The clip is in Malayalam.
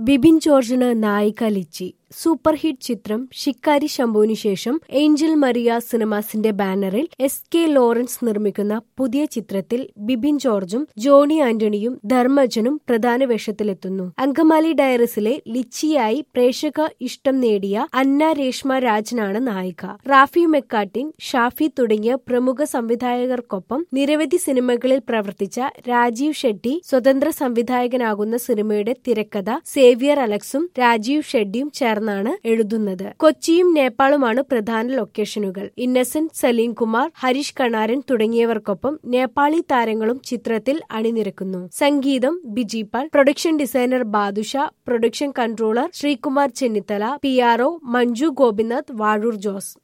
ബിബിൻ ജോർജിന് നായിക ലിച്ചി സൂപ്പർ ഹിറ്റ് ചിത്രം ഷിക്കാരി ശംഭുവിനു ശേഷം ഏഞ്ചൽ മരിയ സിനിമാസിന്റെ ബാനറിൽ എസ് കെ ലോറൻസ് നിർമ്മിക്കുന്ന പുതിയ ചിത്രത്തിൽ ബിബിൻ ജോർജും ജോണി ആന്റണിയും ധർമ്മജനും പ്രധാന വേഷത്തിലെത്തുന്നു അങ്കമാലി ഡയറസിലെ ലിച്ചിയായി പ്രേക്ഷക ഇഷ്ടം നേടിയ അന്ന രേഷ്മ രാജനാണ് നായിക റാഫി മെക്കാട്ടിൻ ഷാഫി തുടങ്ങിയ പ്രമുഖ സംവിധായകർക്കൊപ്പം നിരവധി സിനിമകളിൽ പ്രവർത്തിച്ച രാജീവ് ഷെട്ടി സ്വതന്ത്ര സംവിധായകനാകുന്ന സിനിമയുടെ തിരക്കഥ സേവിയർ അലക്സും രാജീവ് ഷെഡ്ഡിയും ചേർന്നാണ് എഴുതുന്നത് കൊച്ചിയും നേപ്പാളുമാണ് പ്രധാന ലൊക്കേഷനുകൾ ഇന്നസെന്റ് സലീം കുമാർ ഹരീഷ് കണാരൻ തുടങ്ങിയവർക്കൊപ്പം നേപ്പാളി താരങ്ങളും ചിത്രത്തിൽ അണിനിരക്കുന്നു സംഗീതം Bijipal production designer Badusha production controller Sreekumar Chennithala P R O Manju Gopinath Vazhoor Jose